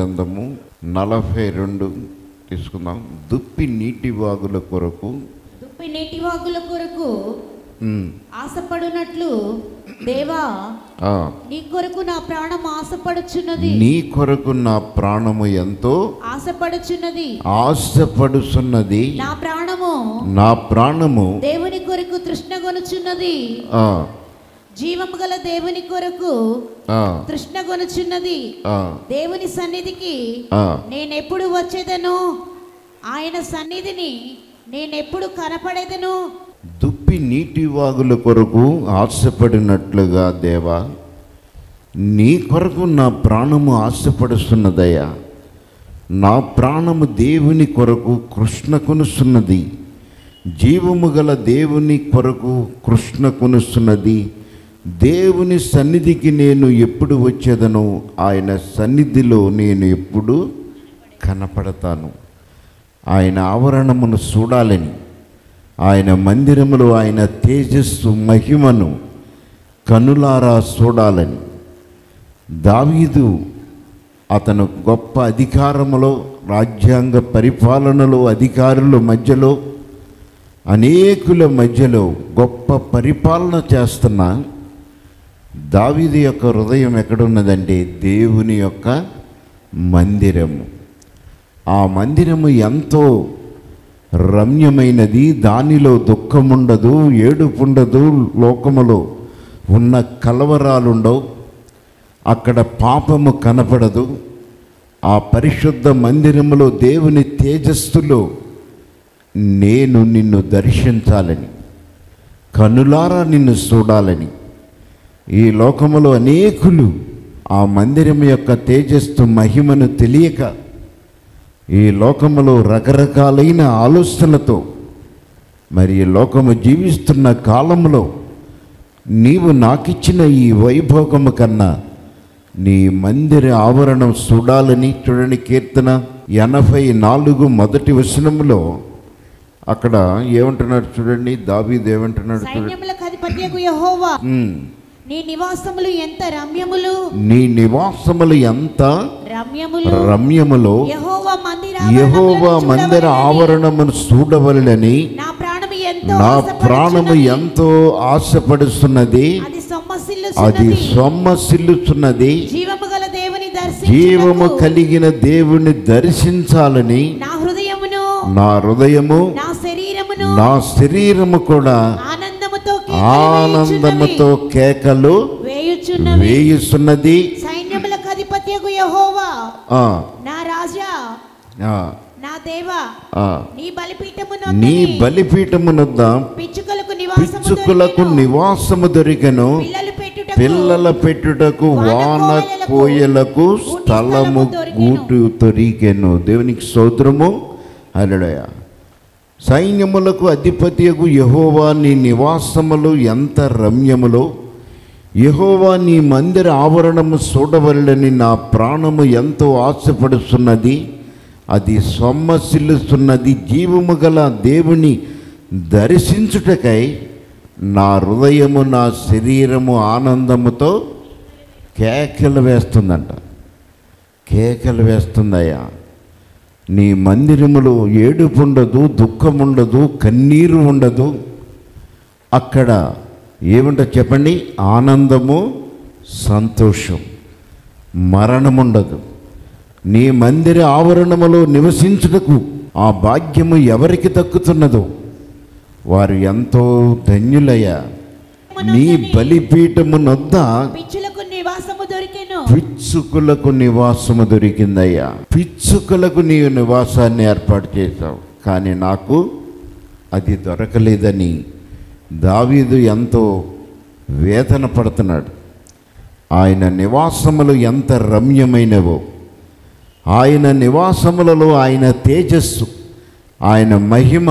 గ్రంథము నలభై రెండు తీసుకుందాం దుప్పి నీటి వాగుల కొరకు దుప్పి నీటి వాగుల కొరకు ఉమ్, ఆశపడునట్లు దేవా ఆ, నీ కొరకు నా ప్రాణం ఆశపడుచున్నది నీ కొరకు నా ప్రాణము ఎంతో ఆశపడుచున్నది ఆశపడుచున్నది నా ప్రాణము నా ప్రాణము దేవుని కొరకు తృష్ణగొనుచున్నది ఆ, జీవము గల దేవుని కొరకు ఆ, తృష్ణగొనుచున్నది ఆ, దేవుని సన్నిధికి ఆ. నేనెప్పుడు వచ్చేదను ఆయన సన్నిధిని నేనెప్పుడు కనపడేదను దుప్పి నీటి వాగుల కొరకు ఆశపడినట్లుగా దేవా నీ కొరకు నా ప్రాణము ఆశపడుస్తున్నదయ్యా నా ప్రాణము దేవుని కొరకు కృష్ణ కొనుస్తున్నది జీవము గల దేవుని కొరకు కృష్ణ కొనుస్తున్నది దేవుని సన్నిధికి నేను ఎప్పుడు వచ్చేదనో ఆయన సన్నిధిలో నేను ఎప్పుడు కనపడతాను ఆయన ఆవరణమును చూడాలని ఆయన మందిరములో ఆయన తేజస్సు మహిమను కనులారా చూడాలని దావీదు అతను గొప్ప అధికారములో రాజ్యాంగ పరిపాలనలో అధికారుల మధ్యలో అనేకుల మధ్యలో గొప్ప పరిపాలన చేస్తున్న దావీదు యొక్క హృదయం ఎక్కడున్నదంటే దేవుని యొక్క మందిరము ఆ మందిరము ఎంతో రమ్యమైనది దానిలో దుఃఖముండదు ఏడుపుండదు లోకములో ఉన్న కలవరాలుండవు అక్కడ పాపము కనపడదు ఆ పరిశుద్ధ మందిరములో దేవుని తేజస్సులో నేను నిన్ను దర్శించాలని కనులారా నిన్ను చూడాలని ఈ లోకములో అనేకులు ఆ మందిరం యొక్క తేజస్సు మహిమను తెలియక ఈ లోకములో రకరకాలైన ఆలోచనలతో మరి ఈ లోకము జీవిస్తున్న కాలంలో నీవు నాకిచ్చిన ఈ వైభోగము కన్నా నీ మందిర ఆవరణం చూడాలని చూడండి కీర్తన ఎనభై నాలుగు మొదటి వచనములో అక్కడ ఏమంటున్నాడు చూడండి దావీదు ఏమంటున్నాడు చూడండి సైన్యములకు అధిపత్యకు యెహోవా ఉమ్, నీ నివాసములు ఎంత రమ్యములు నీ నివాసములు ఎంత రమ్యములు రమ్యములో యెహోవా మందిర యహోవా ఆవరణములను మందిర చూడవలెనని ఆవరణమును చూడవలెనని నా ప్రాణము ఎంతో నా ఆశపడుచున్నది. ప్రాణము ఎంతో ఆశపడుతున్నది అది సొమ్మసిల్లు అది సొమ్మసిల్లుచున్నది జీవము గల దేవుని జీవము దర్శించుటకు కలిగిన దేవుని దర్శించాలని నా హృదయమును నా హృదయము నా శరీరమును నా శరీరము కూడా ఆనందముతో ఆనందముతో కేకలు వేయుచున్నవి వేయుచున్నది సైన్యములకు అధిపత్యకు యెహోవా ఆ, నా రాజా ఆ, నా దేవా ఆ. నీ బలిపీఠము నీ బలిపీఠమునొద్ద పిచ్చుకలకు నివాసము పిచ్చుకులకు దొరికెను. నివాసము దొరికెను పిల్లలు పెట్టుటకు పిల్లల పెట్టుటకు వాన కోయలకు స్థలము గూటు తొరికెను దేవునికి స్తోత్రము అలడయ సైన్యములకు అధిపతియకు యహోవా నీ నివాసములు ఎంత రమ్యములో యహోవా నీ మందిర ఆవరణము చూడవలని నా ప్రాణము ఎంతో ఆశపడుతున్నది అది సొమ్మసిల్లుతున్నది జీవము గల దేవుని దర్శించుటకై నా హృదయము నా శరీరము ఆనందముతో కేకలు వేస్తుందంట కేకలు వేస్తుందయ్యా నీ మందిరములో ఏడుపు ఉండదు దుఃఖం ఉండదు కన్నీరు ఉండదు అక్కడ ఏముంటో చెప్పండి ఆనందము సంతోషం మరణం ఉండదు నీ మందిర ఆవరణములో నివసించుటకు ఆ భాగ్యము ఎవరికి దక్కుతున్నదో వారు ఎంతో ధన్యులయ్యా నీ బలిపీఠము నొద్ద పిచ్చులకు నివాసము దొరికెను పిచ్చుకులకు నివాసము దొరికిందయ్యా పిచ్చుకులకు నీవు నివాసాన్ని ఏర్పాటు చేశావు కానీ నాకు అది దొరకలేదని దావీదు ఎంతో వేదన పడుతున్నాడు ఆయన నివాసములు ఎంత రమ్యమైనవో ఆయన నివాసములలో ఆయన తేజస్సు ఆయన మహిమ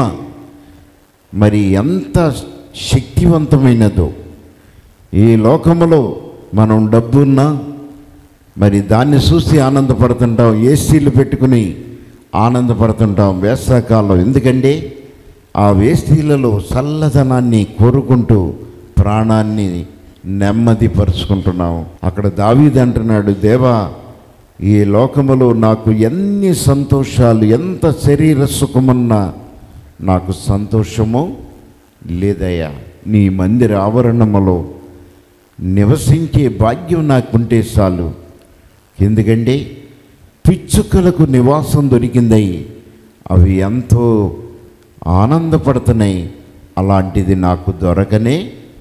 మరి ఎంత శక్తివంతమైనదో ఈ లోకములో మనం డబ్బున్నా మరి దాన్ని చూసి ఆనందపడుతుంటాం ఏసీలు పెట్టుకుని ఆనందపడుతుంటాం వేసవకాలం ఎందుకంటే ఆ వేసీలలో చల్లదనాన్ని కోరుకుంటూ ప్రాణాన్ని నెమ్మది పరుచుకుంటున్నాం అక్కడ దావీది అంటున్నాడు దేవా ఈ లోకములో నాకు ఎన్ని సంతోషాలు ఎంత శరీర సుఖమున్నా నాకు సంతోషము లేదయ్యా నీ మందిర ఆవరణములో నివసించే భాగ్యం నాకుంటే చాలు ఎందుకంటే పిచ్చుకలకు నివాసం దొరికిందయి అవి ఎంతో ఆనందపడుతున్నాయి అలాంటిది నాకు దొరకనే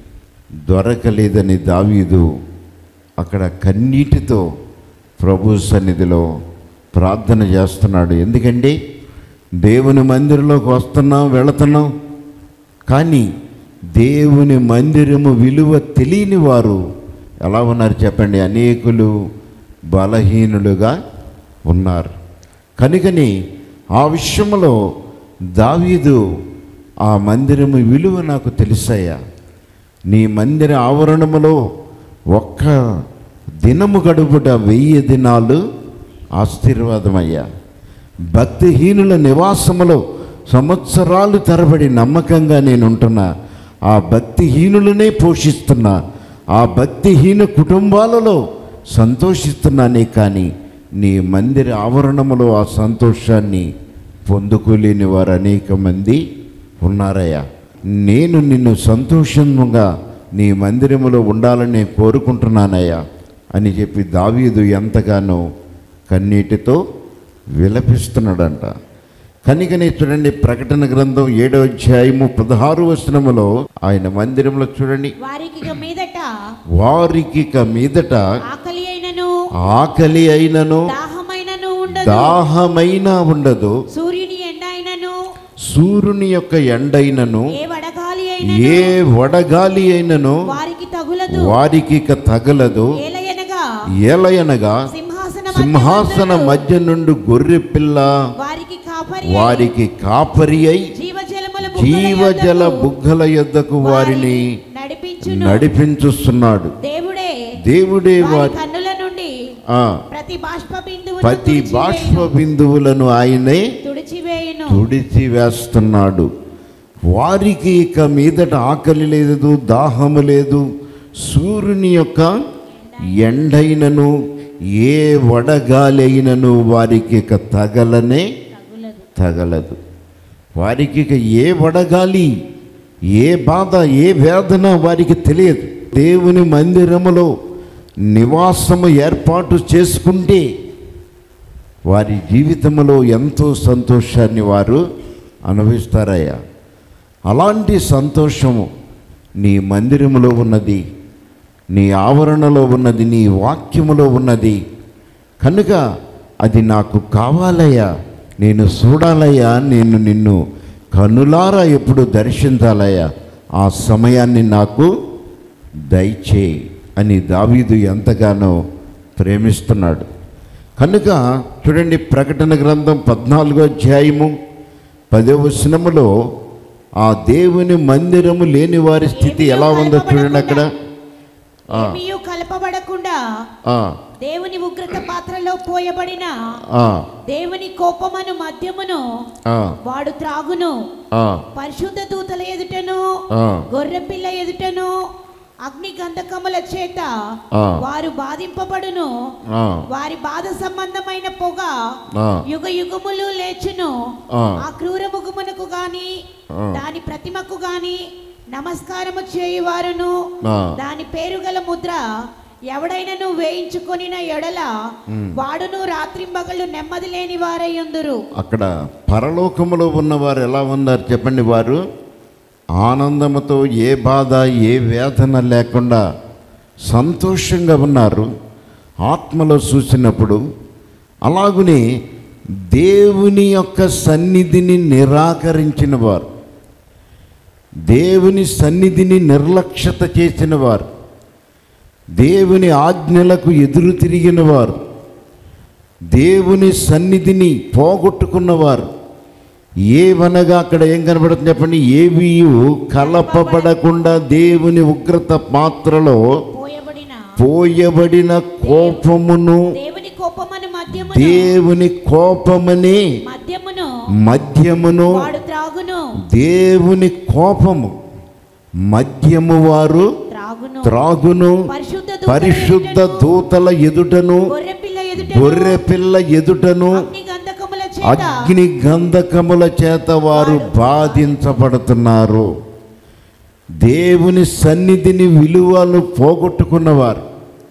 దొరకలేదని దావీదు అక్కడ కన్నీటితో ప్రభు సన్నిధిలో ప్రార్థన చేస్తున్నాడు ఎందుకంటే దేవుని మందిరంలోకి వస్తున్నాం వెళుతున్నాం కానీ దేవుని మందిరము విలువ తెలియని వారు ఎలా ఉన్నారు చెప్పండి అనేకులు బలహీనులుగా ఉన్నారు కనుకని ఆ విషయంలో దావీదు ఆ మందిరము విలువ నాకు తెలుసయ్యా నీ మందిర ఆవరణములో ఒక్క దినము గడుపుట వెయ్యి దినాలు ఆశీర్వాదమయ్యా భక్తిహీనుల నివాసములో సంవత్సరాలు తరబడి నమ్మకంగా నేను ఉంటున్నా ఆ భక్తిహీనులనే పోషిస్తున్నా ఆ భక్తిహీన కుటుంబాలలో సంతోషిస్తున్నానే కానీ నీ మందిర ఆవరణములో ఆ సంతోషాన్ని పొందుకోలేని వారు అనేక మంది ఉన్నారయ్యా నేను నిన్ను సంతోషంగా నీ మందిరములో ఉండాలని కోరుకుంటున్నానయ్యా అని చెప్పి దావీదు ఎంతగానో కన్నీటితో విలపిస్తున్నాడంట కనుకనే చూడండి ప్రకటన గ్రంథం ఏడో అధ్యాయము పదహారు వచనములో ఆయన మందిరంలో చూడండి వారికి ఇక మీదట వారికి ఇక మీదట ఆకలి అయినను ఆకలి అయినను దాహమైనను ఉండదు దాహమైన ఉండదు సూర్యుని ఎండ అయినను సూర్యుని యొక్క ఎండైనను ఏ వడగాలి ఏ అయినను వడగాలి అయినను వారికి తగులదు వారికి ఇక తగలదు ఏలయనగా ఏలయనగా సింహాసన సింహాసన మధ్య నుండి గొర్రె పిల్ల వారికి కాపరి వారికి కాపరి అయి జీవజలముల జీవజల బుగ్గల యొద్దకు వారిని నడిపించును నడిపించుస్తున్నాడు దేవుడే దేవుడే వారి వారి కన్నుల నుండి ఆ, ప్రతి బాష్ప బిందువు ప్రతి బాష్ప బిందువులను ఆయనే తుడిచివేయును తుడిచి వేస్తున్నాడు వారికి ఇక మీదట ఆకలి లేదు దాహము లేదు సూర్యుని యొక్క ఎండైనను ఏ వడగాలి అయినను వారికి ఇక తగలనే తగులదు తగలదు వారికి ఇక ఏ వడగాలి ఏ బాధ ఏ వేదన వారికి తెలియదు దేవుని మందిరములో నివాసము ఏర్పాటు చేసుకుంటే వారి జీవితంలో ఎంతో సంతోషాన్ని వారు అనుభవిస్తారయ్యా అలాంటి సంతోషము నీ మందిరములో ఉన్నది నీ ఆవరణలో ఉన్నది నీ వాక్యములో ఉన్నది కనుక అది నాకు కావాలయ్యా నేను చూడాలయ్యా నేను నిన్ను కనులారా ఎప్పుడు దర్శించాలయ్యా ఆ సమయాన్ని నాకు దయచేయి అని దావీదు ఎంతగానో ప్రేమిస్తున్నాడు కనుక చూడండి ప్రకటన గ్రంథం పద్నాలుగో అధ్యాయము పదో వచనములో ఆ దేవుని మందిరము లేని వారి స్థితి ఎలా ఉందో చూడండి అక్కడ ఆ, ఏమీయు కలపబడకుండా ఆ, దేవుని ఉగ్రత పాత్రలో పోయబడిన ఆ, దేవుని కోపమను మద్యమును ఆ, వాడు త్రాగును ఆ, పరిశుద్ధ దూతల ఎదుటను ఆ, గొర్రెపిల్ల ఎదుటను అగ్ని గంధకముల చేత ఆ. వారు బాధింపబడును ఆ, వారి బాధ సంబంధమైన పొగ ఆ, యుగ యుగములు లేచును ఆ. ఆ క్రూర ముఖమునకు గాని ఆ. దాని ప్రతిమకు గాని నమస్కారము చేయువారును ఆ. దాని పేరు గల ముద్ర ఎవడైనను వేయించుకొనిన ఎడల వాడును రాత్రింబగళ్ళు నెమ్మది లేని వారయ్యుందురు అక్కడ పరలోకములో ఉన్నవారు ఎలా ఉన్నారు చెప్పండి వారు ఆనందముతో ఏ బాధ ఏ వేదన లేకుండా సంతోషంగా ఉన్నారు ఆత్మలో చూసినప్పుడు అలాగునే దేవుని యొక్క సన్నిధిని నిరాకరించిన వారు దేవుని సన్నిధిని నిర్లక్ష్యత చేసిన వారు దేవుని ఆజ్ఞలకు ఎదురు తిరిగిన వారు దేవుని సన్నిధిని పోగొట్టుకున్నవారు ఏవనగా అక్కడ ఏం కనబడుతుంది చెప్పండి ఏవి కలపబడకుండా దేవుని ఉగ్రత పాత్రలో పోయబడిన పోయబడిన కోపమును దేవుని కోపమను మద్యమును దేవుని కోపమనే మద్యమును మద్యమును వాడు త్రాగును దేవుని కోపము మద్యము వారు త్రాగును త్రాగును పరిశుద్ధ పరిశుద్ధ దూతల ఎదుటను గొర్రెపిల్ల ఎదుట గొర్రె పిల్ల ఎదుటను అగ్ని గంధకముల చేత అగ్ని గంధకముల చేత వారు బాధించబడుతున్నారు దేవుని సన్నిధిని విలువలు పోగొట్టుకున్నవారు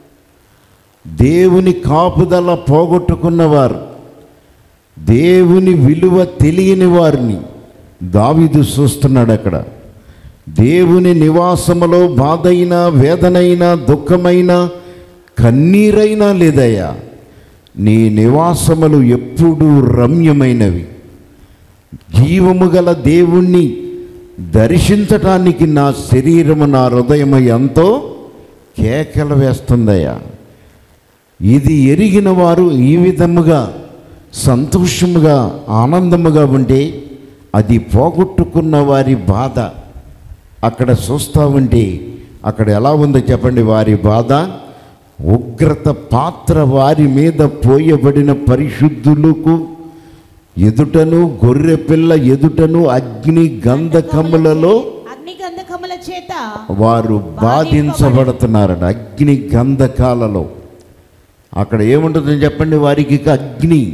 దేవుని కాపుదల పోగొట్టుకున్నవారు దేవుని విలువ తెలియని వారిని దావిదు చూస్తున్నాడు అక్కడ దేవుని నివాసములో బాధైనా వేదనైనా దుఃఖమైన కన్నీరైనా లేదయ్యా నీ నివాసములు ఎప్పుడూ రమ్యమైనవి జీవము గల దేవుణ్ణి దర్శించటానికి నా శరీరము నా హృదయము ఎంతో కేకలు వేస్తుందయ్యా ఇది ఎరిగిన వారు ఈ విధముగా సంతోషముగా ఆనందముగా ఉంటే అది పోగొట్టుకున్న వారి బాధ అక్కడ చూస్తూ ఉంటే అక్కడ ఎలా ఉందో చెప్పండి వారి బాధ ఉగ్రత పాత్ర వారి మీద పోయబడిన పరిశుద్ధులకు ఎదుటను గొర్రె పిల్ల ఎదుటను అగ్ని గంధకములలో అగ్ని గంధకముల చేత వారు బాధించబడుతున్నారట అగ్ని గంధకాలలో అక్కడ ఏముంటుందని చెప్పండి వారికి ఇక అగ్ని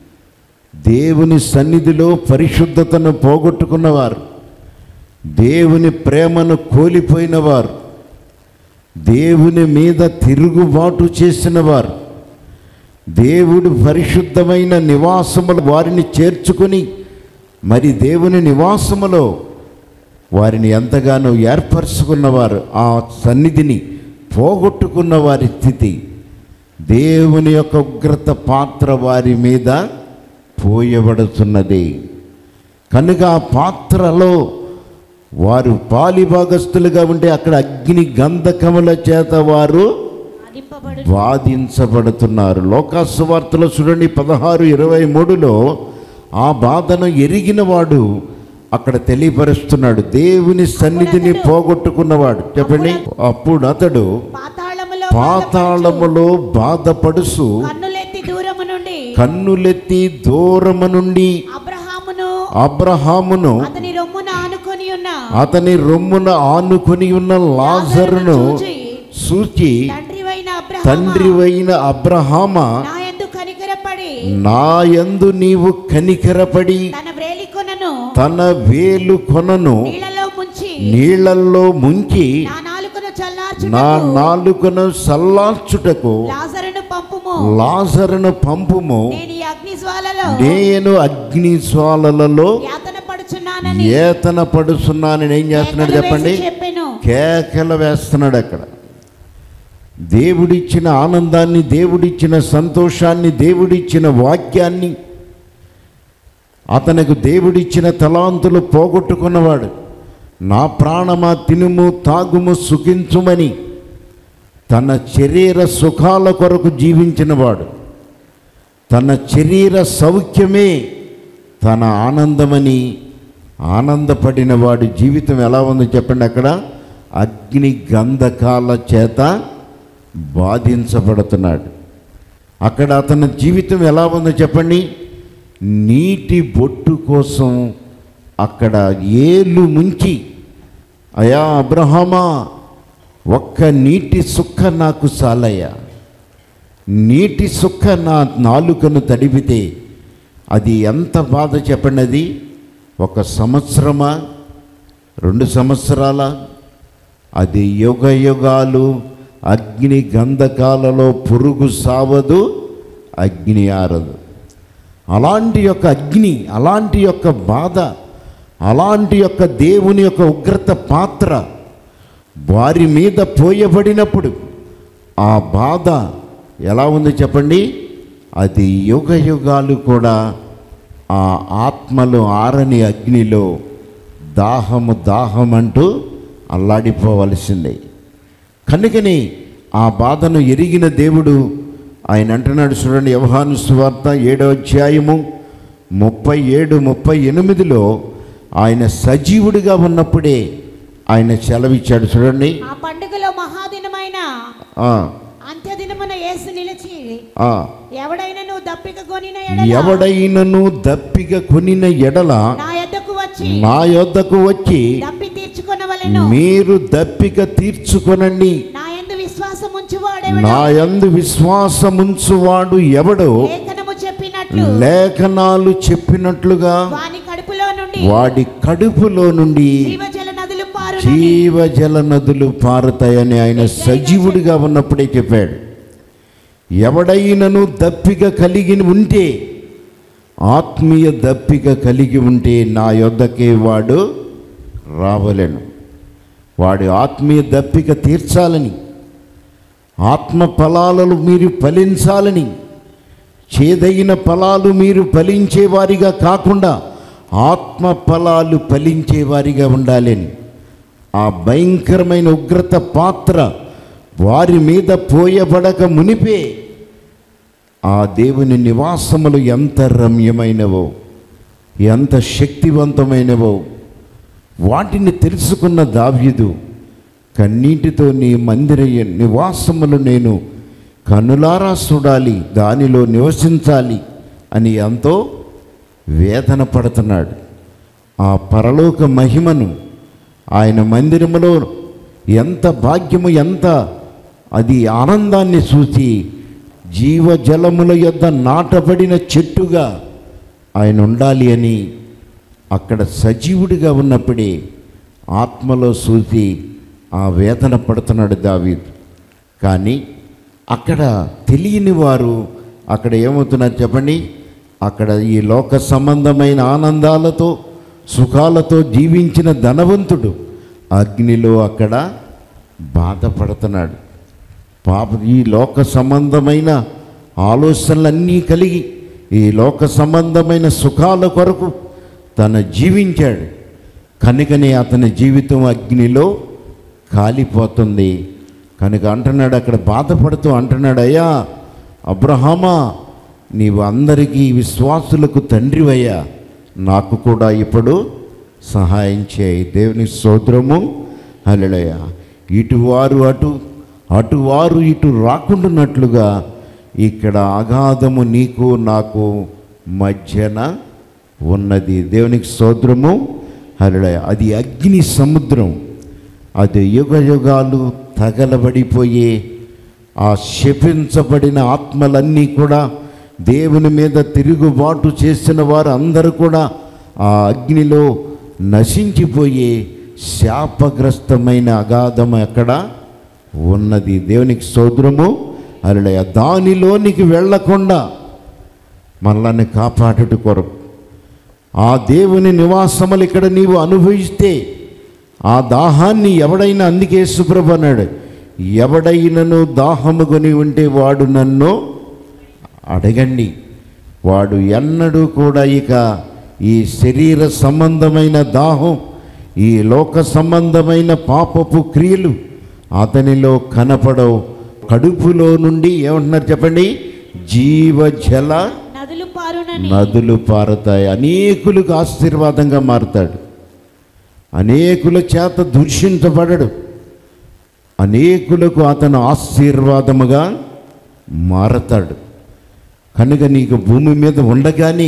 దేవుని సన్నిధిలో పరిశుద్ధతను పోగొట్టుకున్నవారు దేవుని ప్రేమను కోల్పోయినవారు దేవుని మీద తిరుగుబాటు చేసినవారు దేవుడు పరిశుద్ధమైన నివాసములు వారిని చేర్చుకొని మరి దేవుని నివాసములో వారిని ఎంతగానో ఏర్పరచుకున్నవారు ఆ సన్నిధిని పోగొట్టుకున్న వారి స్థితి దేవుని యొక్క ఉగ్రత పాత్ర వారి మీద పోయబడుతున్నది కనుక ఆ పాత్రలో వారు పాలిభాగస్తులుగా ఉంటే అక్కడ అగ్ని గంధకముల చేత వారు బాధింపబడు బాధించబడుతున్నారు లోకాసు వార్తలో చూడండి పదహారు ఇరవై మూడులో ఆ బాధను ఎరిగిన వాడు అక్కడ తెలియపరుస్తున్నాడు దేవుని సన్నిధిని పోగొట్టుకున్నవాడు చెప్పండి అప్పుడు అతడు పాతాళములో పాతాళములో బాధపడుసు కన్నులెత్తి దూరము నుండి కన్నులెత్తి దూరము నుండి అబ్రహామును అబ్రహామును అతని రొమ్మున ఆనుకొని ఉన్న అతని రొమ్మున ఆనుకొని ఉన్న లాజరును చూచి, సూచి తండ్రివైన అబ్రహామా తండ్రివైన అబ్రహామా నా యందు కనికరపడి నా యందు నీవు కనికరపడి తన వ్రేలి కొనను తన వేలు కొనను నీళ్లలో ముంచి నీళ్లల్లో ముంచి నా నాలుకను నా చల్లార్చుటకు నాలుకను సల్లార్చుటకు లాజరును పంపుము లాజరును పంపుము నేను ఈ అగ్ని జ్వాలలో నేను అగ్ని జ్వాలలలో యాతన పడుచున్నానని ఏతన పడుతున్నానని ఏం చేస్తున్నాడు కేకలు చెప్పండి వేసి చెప్పెను కేకలు వేస్తున్నాడు అక్కడ దేవుడిచ్చిన ఆనందాన్ని దేవుడిచ్చిన సంతోషాన్ని దేవుడిచ్చిన వాక్యాన్ని అతనికి దేవుడిచ్చిన తలాంతులు పోగొట్టుకున్నవాడు నా ప్రాణమా తినుము తాగుము సుఖించుమని తన శరీర సుఖాల కొరకు జీవించినవాడు తన శరీర సౌఖ్యమే తన ఆనందమని ఆనందపడిన వాడి జీవితం ఎలా ఉందో చెప్పండి అక్కడ అగ్ని గంధకాల చేత బాధించబడుతున్నాడు అక్కడ అతని జీవితం ఎలా ఉందో చెప్పండి నీటి బొట్టు కోసం అక్కడ ఏళ్ళు ముంచి అయా అబ్రహమా ఒక్క నీటి సుక్క నాకు చాలయ్యా నీటి సుక్క నా నాలుకను తడిపితే అది ఎంత బాధ చెప్పండి అది ఒక సంవత్సరమా రెండు సంవత్సరాల అది యుగ యుగాలు అగ్ని గంధకాలలో పురుగు సావదు అగ్ని ఆరదు అలాంటి యొక్క అగ్ని అలాంటి యొక్క బాధ అలాంటి యొక్క దేవుని యొక్క ఉగ్రత పాత్ర వారి మీద పోయబడినప్పుడు ఆ బాధ ఎలా ఉంది చెప్పండి అది యుగ యుగాలు కూడా ఆ ఆత్మలు ఆరని అగ్నిలో దాహము దాహం అంటూ అల్లాడిపోవలసిందే కనుకని ఆ బాధను ఎరిగిన దేవుడు ఆయన అంటున్నాడు చూడండి వ్యవహాను సువార్త ఏడో అధ్యాయము ముప్పై ఏడు ముప్పై ఎనిమిదిలో ఆయన సజీవుడిగా ఉన్నప్పుడే ఆయన సెలవిచ్చాడు చూడండి ఆ పండుగలో మహాదినమైన ఆ, అంత్యదినమున యేసు నిలిచి ఆ, ఎవడైనను దప్పిక కొనిన ఎడల ఎవడైనను దప్పిక కొనిన ఎడల నా యొద్దకు వచ్చి నా యొద్దకు వచ్చి దప్పి తీర్చుకొనవలెను మీరు దప్పిక తీర్చుకొనండి నా యందు విశ్వాసం ఉంచువాడు వాడెవడో నా యందు విశ్వాసముంచువాడు ఎవడో లేఖనము చెప్పినట్లు లేఖనాలు చెప్పినట్లుగా వాని కడుపులో నుండి వాడి కడుపులో నుండి జీవజల నదులు పారు జీవజల నదులు పారుతాయని ఆయన సజీవుడిగా ఉన్నప్పుడే చెప్పాడు ఎవడైనను దప్పిక కలిగి ఉంటే ఆత్మీయ దప్పిక కలిగి ఉంటే నా యొద్దకే వాడు రావలేను వాడి ఆత్మీయ దప్పిక తీర్చాలని ఆత్మ ఫలాలను మీరు ఫలించాలని చేదైన ఫలాలు మీరు ఫలించేవారిగా కాకుండా ఆత్మ ఫలాలు ఫలించేవారిగా ఉండాలని ఆ భయంకరమైన ఉగ్రత పాత్ర వారి మీద పోయబడక మునిపే ఆ దేవుని నివాసములు ఎంత రమ్యమైనవో ఎంత శక్తివంతమైనవో వాటిని తెలుసుకున్న దావ్యుదు కన్నీటితో నీ మందిర నివాసములు నేను కనులారా చూడాలి దానిలో నివసించాలి అని ఎంతో వేదన పడుతున్నాడు ఆ పరలోక మహిమను ఆయన మందిరములో ఎంత భాగ్యము ఎంత అది ఆనందాన్ని చూసి జీవజలముల యొద్ద నాటబడిన చెట్టుగా ఆయన ఉండాలి అని అక్కడ సజీవుడిగా ఉన్నప్పుడే ఆత్మలో చూసి ఆ వేదన పడుతున్నాడు దావీద్ కానీ అక్కడ తెలియని వారు అక్కడ ఏమవుతున్నారు చెప్పండి అక్కడ ఈ లోక సంబంధమైన ఆనందాలతో సుఖాలతో జీవించిన ధనవంతుడు అగ్నిలో అక్కడ బాధపడుతున్నాడు పాప ఈ లోక సంబంధమైన ఆలోచనలన్నీ కలిగి ఈ లోక సంబంధమైన సుఖాల కొరకు తన జీవించాడు కనుకనే అతని జీవితం అగ్నిలో కాలిపోతుంది కనుక అంటున్నాడు అక్కడ బాధపడుతూ అంటున్నాడు అయ్యా అబ్రహామా నీవు అందరికీ విశ్వాసులకు తండ్రివయ్యా నాకు కూడా ఇప్పుడు సహాయం చేయి దేవుని సోదరము హలడయ ఇటువారు అటు అటువారు ఇటు రాకుండానట్లుగా ఇక్కడ అగాధము నీకు నాకు మధ్యన ఉన్నది దేవునికి సోదరము హలడయ అది అగ్ని సముద్రం అది యుగ యుగాలు తగలబడిపోయే ఆ శపించబడిన ఆత్మలన్నీ కూడా దేవుని మీద తిరుగుబాటు చేసిన వారు అందరూ కూడా ఆ అగ్నిలో నశించిపోయే శాపగ్రస్తమైన అగాధం ఎక్కడ ఉన్నది దేవునికి సోదరము అలడయ దానిలోనికి వెళ్ళకుండా మనల్ని కాపాడుట కొరకు ఆ దేవుని నివాసములు ఇక్కడ నీవు అనుభవిస్తే ఆ దాహాన్ని ఎవడైనా అందుకే సుప్రభ అన్నాడు ఎవడైనను దాహము కొని ఉంటే వాడు నన్ను అడగండి వాడు ఎన్నడూ కూడా ఇక ఈ శరీర సంబంధమైన దాహం ఈ లోక సంబంధమైన పాపపు క్రియలు అతనిలో కనపడవు కడుపులో నుండి ఏమంటున్నారు చెప్పండి జీవజల నదులు పారునని నదులు పారుతాయి అనేకులకు ఆశీర్వాదంగా మారుతాడు అనేకుల చేత దూషించబడడు అనేకులకు అతను ఆశీర్వాదముగా మారతాడు కనుక నీకు భూమి మీద ఉండగానే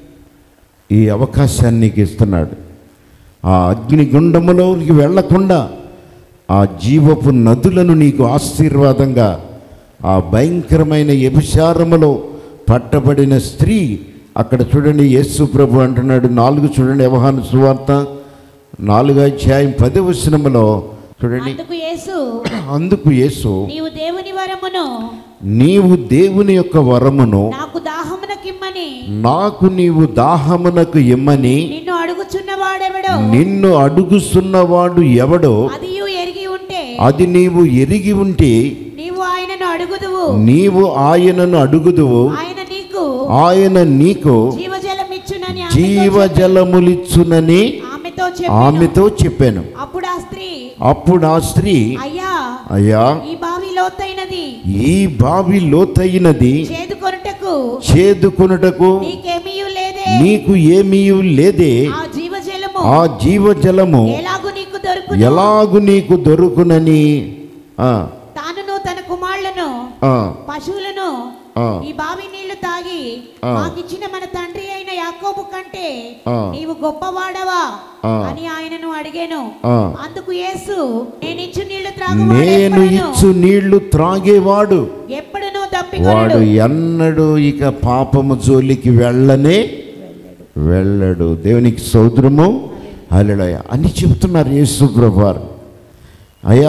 ఈ అవకాశాన్ని నీకు ఇస్తున్నాడు ఆ అగ్నిగుండములోకి వెళ్లకుండా ఆ జీవపు నదులను నీకు ఆశీర్వాదంగా ఆ భయంకరమైన వ్యభిచారములో పట్టబడిన స్త్రీ అక్కడ చూడండి యేసు ప్రభు అంటున్నాడు నాలుగు చూడండి వ్యవహాన సువార్త నాలుగు అధ్యాయం పది వచనములో చూడండి అందుకు యేసు అందుకు యేసు నీవు దేవుని వరమును నీవు దేవుని యొక్క వరమును నాకు దాహమునకిమ్మని నాకు నీవు దాహమునకు ఇమ్మని నిన్ను అడుగుచున్న వాడెవడో నిన్ను అడుగుతున్నవాడు ఎవడో అదియు ఎరిగి ఉంటే అది నీవు ఎరిగి ఉంటే నీవు ఆయనను అడుగుదువు నీవు ఆయనను అడుగుదువు ఆయన నీకు ఆయన నీకు జీవజలమిచ్చునని ఆమెతో జీవజలములిచ్చునని చెప్పెను. ఆమెతో చెప్పెను. ఆమెతో చెప్పాను అప్పుడు ఆ స్త్రీ అప్పుడు ఆ స్త్రీ అయ్యా అయ్యా ఈ బావి లోతైనది ఈ బావి లోతైనది చేదుకొనుటకు చేదుకొనుటకు నీకేమీయు లేదే నీకు ఏమీ లేదే ఆ జీవజలము ఆ జీవజలము ఎలాగు నీకు దొరుకు ఎలాగు నీకు దొరుకునని ఆ, తానును తన కుమారులను ఆ, పశువులను ఆ. ఈ బావి నీళ్లు తాగి ఆ. మాకిచ్చిన మన తండ్రి అయిన యాకోబు కంటే ఆ. నీవు గొప్పవాడవా ఆ. అని ఆయనను అడిగాను ఆ. అందుకు యేసు నేను ఇచ్చు నీళ్లు నేను త్రాగువాడు ఇచ్చు నీళ్లు త్రాగేవాడు ఎప్పుడునూ వాడు తప్పికొనడు ఎన్నడూ ఇక పాపము జోలికి వెళ్ళనే వెళ్ళడు దేవునికి సౌద్రము హల్లెలూయా అని చెప్తున్నారు యేసు ప్రభువారు అయ్యా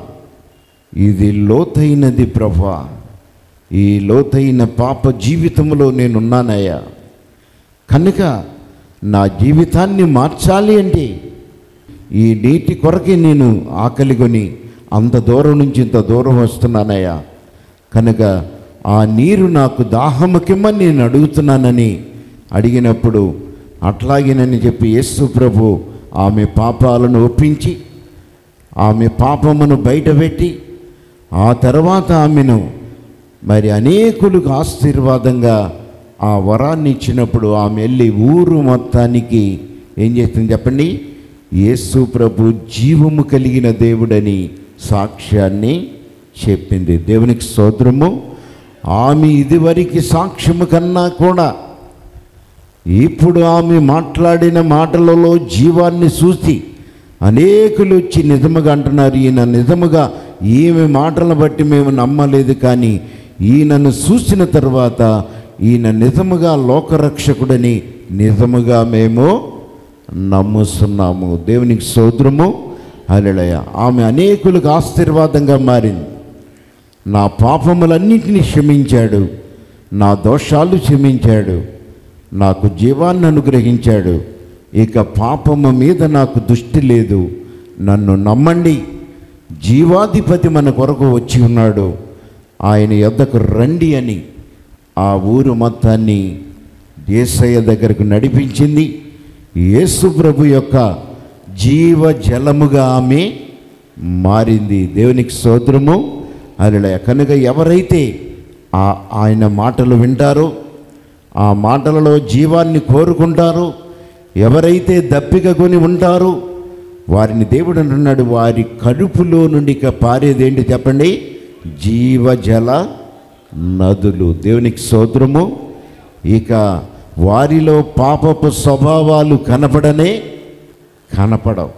ఇది లోతైనది ప్రభా ఈ లోతైన పాప జీవితంలో నేనున్నానయ్యా కనుక నా జీవితాన్ని మార్చాలి అంటే ఈ నీటి కొరకే నేను ఆకలిగొని అంత దూరం నుంచి ఇంత దూరం వస్తున్నానయ్యా కనుక ఆ నీరు నాకు దాహముకిమ్మని నేను అడుగుతున్నానని అడిగినప్పుడు అట్లాగేనని చెప్పి యేసు ప్రభు ఆమె పాపాలను ఒప్పించి ఆమె పాపమును బయటపెట్టి ఆ తర్వాత ఆమెను మరి అనేకులకు ఆశీర్వాదంగా ఆ వరాన్ని ఇచ్చినప్పుడు ఆమె వెళ్ళి ఊరు మొత్తానికి ఏం చేస్తుంది చెప్పండి యేసు ప్రభు జీవము కలిగిన దేవుడని సాక్ష్యాన్ని చెప్పింది దేవునికి స్తోత్రము ఆమె ఇదివరకు సాక్ష్యము కన్నా కూడా ఇప్పుడు ఆమె మాట్లాడిన మాటలలో జీవాన్ని చూసి అనేకులు వచ్చి నిజముగా అంటున్నారు ఈయన నిజముగా ఈమె మాటలను బట్టి మేము నమ్మలేదు కానీ ఈయనను చూసిన తర్వాత ఈయన నిజముగా లోకరక్షకుడని నిజముగా మేము నమ్ముస్తున్నాము దేవునికి సోదరము హల్లెలూయ ఆమె అనేకులకు ఆశీర్వాదంగా మారింది నా పాపములన్నింటినీ క్షమించాడు నా దోషాలు క్షమించాడు నాకు జీవాన్ని అనుగ్రహించాడు ఇక పాపము మీద నాకు దృష్టి లేదు నన్ను నమ్మండి జీవాధిపతి మన కొరకు వచ్చి ఉన్నాడు ఆయన యొద్దకు రండి అని ఆ ఊరు మొత్తాన్ని యేసయ్య దగ్గరకు నడిపించింది యేసు ప్రభు యొక్క జీవ జలముగా ఆమె మారింది దేవునికి స్తోత్రము అలా కనుక ఎవరైతే ఆ ఆయన మాటలు వింటారో ఆ మాటలలో జీవాన్ని కోరుకుంటారో ఎవరైతే దప్పిక కొని ఉంటారో వారిని దేవుడు అంటున్నాడు వారి కడుపులో నుండి ఇక పారేదేంటి చెప్పండి జీవజల నదులు దేవునికి సోదరము ఇక వారిలో పాపపు స్వభావాలు కనపడనే కనపడవు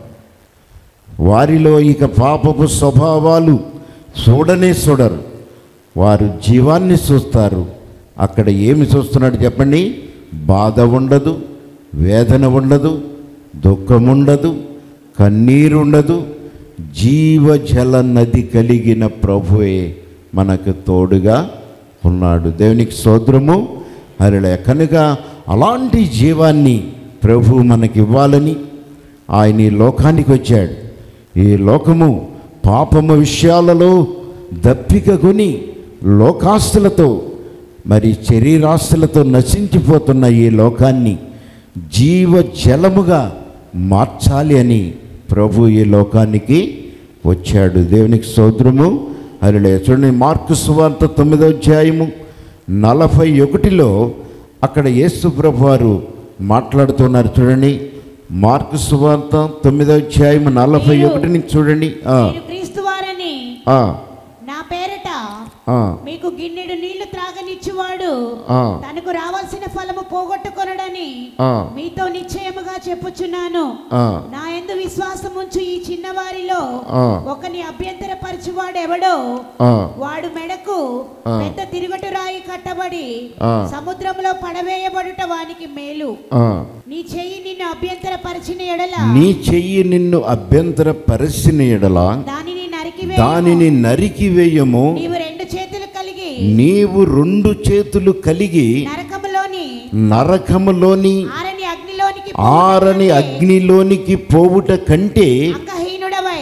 వారిలో ఇక పాపపు స్వభావాలు చూడనే చూడరు వారు జీవాన్ని చూస్తారు అక్కడ ఏమి చూస్తున్నాడు చెప్పండి బాధ ఉండదు వేదన ఉండదు దుఃఖం ఉండదు కన్నీరు ఉండదు జీవజల నది కలిగిన ప్రభువే మనకు తోడుగా ఉన్నాడు దేవునికి సోదరము హరిలే కనుక అలాంటి జీవాన్ని ప్రభు మనకి ఇవ్వాలని ఆయన ఈ లోకానికి వచ్చాడు ఈ లోకము పాపము విషయాలలో దప్పిక కొని లోకాస్తులతో మరి శరీరాస్తులతో నశించిపోతున్న ఈ లోకాన్ని జీవ జలముగా మార్చాలి అని ప్రభు ఈ లోకానికి వచ్చాడు దేవునికి సోదరము అరిలే చూడండి మార్కు సువార్త తొమ్మిదో అధ్యాయము నలభై ఒకటిలో అక్కడ యేసు ప్రభు వారు మాట్లాడుతున్నారు చూడండి మార్కు సువార్త తొమ్మిదో అధ్యాయము నలభై ఒకటి నుంచి చూడండి ఆ, నేను క్రీస్తు వారని ఆ, నా పేరట ఆ, మీకు గిన్నెడు నీళ్లు త్రాగనిచ్చువాడు ఆ, తనకు రావాల్సిన ఫలము పోగొట్టుకొనడని ఆ, మీతో నిశ్చయముగా చెప్పుచున్నాను ఆ, నా ఎందు విశ్వాసం ఉంచు ఈ చిన్నవారిలో ఆ. ఒకని అభ్యంతర పరచువాడు ఎవడో ఆ, వాడు మెడకు ఆ. పెద్ద తిరుగటు రాయి కట్టబడి ఆ. సముద్రంలో పడవేయబడుట వానికి మేలు ఆ. నీ చెయ్యి నిన్ను అభ్యంతర పరిచిన ఎడల నీ చెయ్యి నిన్ను అభ్యంతర పరిచిన ఎడల దానిని నరికి దానిని నరికివేయము నీవు రెండు చేతులు కలిగి నీవు రెండు చేతులు కలిగి నరకములోని నరకములోని ఆరని అగ్నిలోనికి ఆరని అగ్నిలోనికి పోవుట కంటే అంగహీనుడవై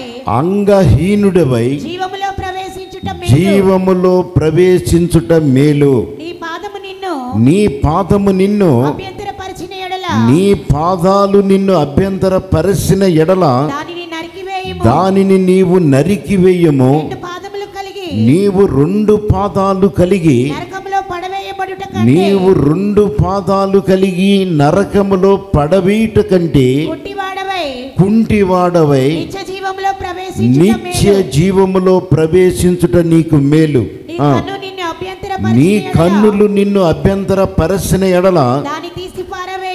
అంగహీనుడవై జీవములో ప్రవేశించుట మేలు. జీవములో ప్రవేశించుట మేలు నీ పాదము నిన్ను నీ పాదము నిన్ను అభ్యంతర పరిచిన ఎడల నీ పాదాలు నిన్ను అభ్యంతర పరిచిన ఎడల దానిని నరికివేయము దానిని నీవు నరికివేయము రెండు పాదములు కలిగి నీవు రెండు పాదాలు కలిగి నరకములో పడవేయబడుట కంటే నీవు రెండు పాదాలు కలిగి నరకములో పడవీట కంటే గుడ్డివాడవై కుంటివాడవై నిత్య జీవములో ప్రవేశించుట నిత్య మేలు. జీవములో ప్రవేశించుట నీకు మేలు నీ ఆ, కన్ను నిన్ను అభ్యంతర నీ పరిచిన ఎడల కన్నులు నిన్ను అభ్యంతర పరచిన ఎడల దాని తీసి పారవేయము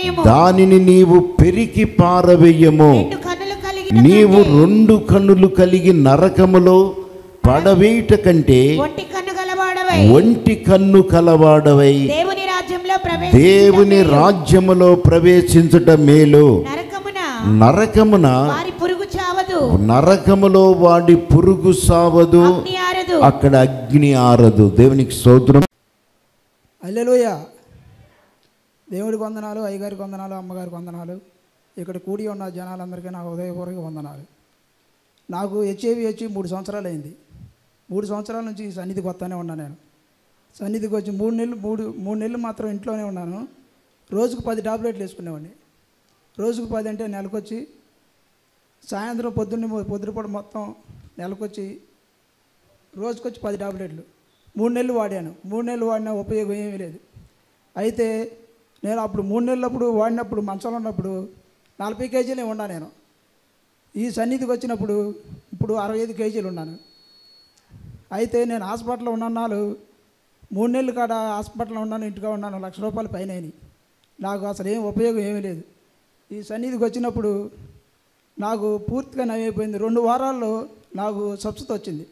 పారవేయము దానిని నీవు పెరికి పారవేయము రెండు కన్నులు కలిగిన నీవు కంటే రెండు కన్నులు కలిగి నరకములో పడవేయుట కంటే ఒంటి కన్ను గలవాడవై ఒంటి కన్ను కలవాడవై దేవుని రాజ్యంలో దేవుని ప్రవేశించుట రాజ్యములో ప్రవేశించుట మేలు నరకమున నరకమున వారి పురుగు చావదు నరకములో వాడి పురుగు సావదు అగ్ని ఆరదు అక్కడ అగ్ని ఆరదు దేవునికి స్తోత్రం అల్లెలుయ దేవుడికి వందనాలు అయ్యగారికి వందనాలు అమ్మగారికి వందనాలు ఇక్కడ కూడి ఉన్న జనాలందరికీ నా హృదయపూర్వక వందనాలు నాకు హెచ్ఐవి వచ్చి మూడు సంవత్సరాలు అయింది మూడు సంవత్సరాల నుంచి ఈ సన్నిధికి వస్తానే ఉన్నాను నేను సన్నిధికి వచ్చి మూడు నెలలు మూడు మూడు నెలలు మాత్రం ఇంట్లోనే ఉన్నాను రోజుకు పది టాబ్లెట్లు వేసుకునేవాడిని రోజుకు పది అంటే నెలకొచ్చి సాయంత్రం పొద్దున్న పొద్దుపూట మొత్తం నెలకొచ్చి రోజుకొచ్చి పది టాబ్లెట్లు మూడు నెలలు వాడాను మూడు నెలలు వాడినా ఉపయోగం ఏమీ లేదు అయితే నేను అప్పుడు మూడు నెలలప్పుడు వాడినప్పుడు మంచంలో ఉన్నప్పుడు నలభై కేజీలే ఉన్నా నేను ఈ సన్నిధికి వచ్చినప్పుడు ఇప్పుడు అరవై ఐదు కేజీలు ఉన్నాను అయితే నేను హాస్పిటల్లో ఉన్నాను మూడు నెలలు కాడ హాస్పిటల్లో ఉన్నాను ఇంటిగా ఉన్నాను లక్ష రూపాయలు పైన అయినాయి. నాకు అసలు ఏం ఉపయోగం ఏమీ లేదు ఈ సన్నిధికి వచ్చినప్పుడు నాకు పూర్తిగా నయమైపోయింది రెండు వారాల్లో నాకు స్వచ్ఛత వచ్చింది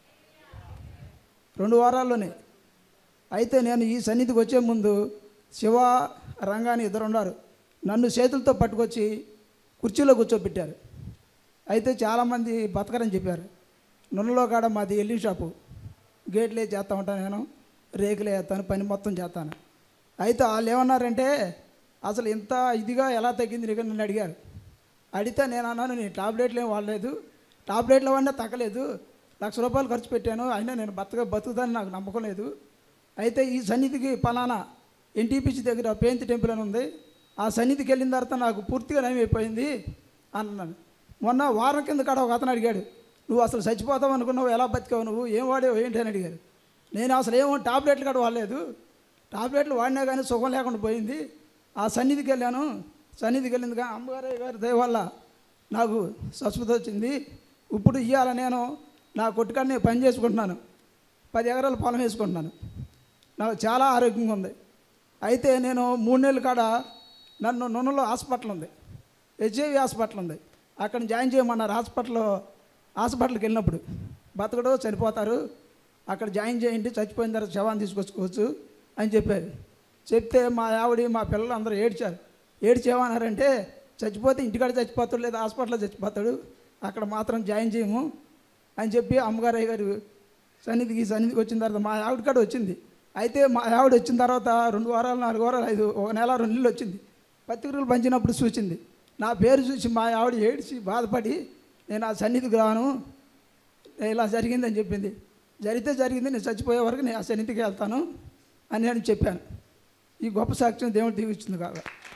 రెండు వారాల్లోనే అయితే నేను ఈ సన్నిధికి వచ్చే ముందు శివ రంగాని ఇద్దరు ఉన్నారు నన్ను చేతులతో పట్టుకొచ్చి కుర్చీలో కూర్చోబెట్టారు అయితే చాలామంది బతకరని చెప్పారు నున్నలో కాడ మాది ఎల్లింగ్ షాపు గేట్లే చేస్తా ఉంటాను నేను రేకులే వేస్తాను పని మొత్తం చేస్తాను అయితే వాళ్ళు ఏమన్నారంటే అసలు ఇంత ఇదిగా ఎలా తగ్గింది నీకు అని నన్ను అడిగారు అడిగితే నేను అన్నాను నేను టాబ్లెట్లు ఏం వాడలేదు టాబ్లెట్లు వాడినా తగ్గలేదు లక్ష రూపాయలు ఖర్చు పెట్టాను అయినా నేను బతక బతుకుదని నాకు నమ్మకం లేదు అయితే ఈ సన్నిధికి పలానా ఎన్టీపీసీ దగ్గర పేంతి టెంపుల్ అని ఉంది ఆ సన్నిధికి వెళ్ళిన తర్వాత నాకు పూర్తిగా నయమైపోయింది అన్నాను మొన్న వారం కింద కాడ ఒక అతను అడిగాడు నువ్వు అసలు చచ్చిపోతావు అనుకున్నావు ఎలా బతికావు నువ్వు ఏం వాడేవు ఏంటి అని అడిగారు నేను అసలు ఏమో టాబ్లెట్లు కూడా వాడలేదు టాబ్లెట్లు వాడినా కానీ సుఖం లేకుండా పోయింది ఆ సన్నిధికి వెళ్ళాను సన్నిధికి వెళ్ళింది కానీ అమ్మగారు గారి దయ వల్ల నాకు స్వస్థత వచ్చింది ఇప్పుడు ఇవాళ నేను నా కొట్టుకాడనే పని చేసుకుంటున్నాను పది ఎకరాల పొలం వేసుకుంటున్నాను నాకు చాలా ఆరోగ్యంగా ఉంది అయితే నేను మూడు నెలల కాడ నన్ను నున్నలో హాస్పిటల్ ఉంది హెచ్ఐవి హాస్పిటల్ ఉంది అక్కడ జాయిన్ చేయమన్నారు హాస్పిటల్లో హాస్పిటల్కి వెళ్ళినప్పుడు బతకడు చనిపోతారు అక్కడ జాయిన్ చేయండి చచ్చిపోయిన తర్వాత శవాన్ని తీసుకొచ్చుకోవచ్చు అని చెప్పారు చెప్తే మా ఆవిడ మా పిల్లలు అందరూ ఏడ్చారు ఏడ్చేమన్నారంటే చచ్చిపోతే ఇంటికాడ చచ్చిపోతాడు లేదా హాస్పిటల్లో చచ్చిపోతాడు అక్కడ మాత్రం జాయిన్ చేయము అని చెప్పి అమ్మగారు గారు సన్నిధికి సన్నిధికి వచ్చిన తర్వాత మా ఆవిడ కాడ వచ్చింది అయితే మా ఆవిడ వచ్చిన తర్వాత రెండు వారాలు నాలుగు వారాలు ఐదు ఒక నెల రెండు నెలలు వచ్చింది పత్రికలు పంచినప్పుడు చూసింది నా పేరు చూసి మా ఆవిడ ఏడ్చి బాధపడి నేను ఆ సన్నిధికి రాను ఇలా జరిగిందని చెప్పింది జరిగితే జరిగింది నేను చచ్చిపోయే వరకు నేను ఆ సన్నిధికి వెళ్తాను అని నేను చెప్పాను ఈ గొప్ప సాక్ష్యం దేవుడు దీవిస్తుంది కాగా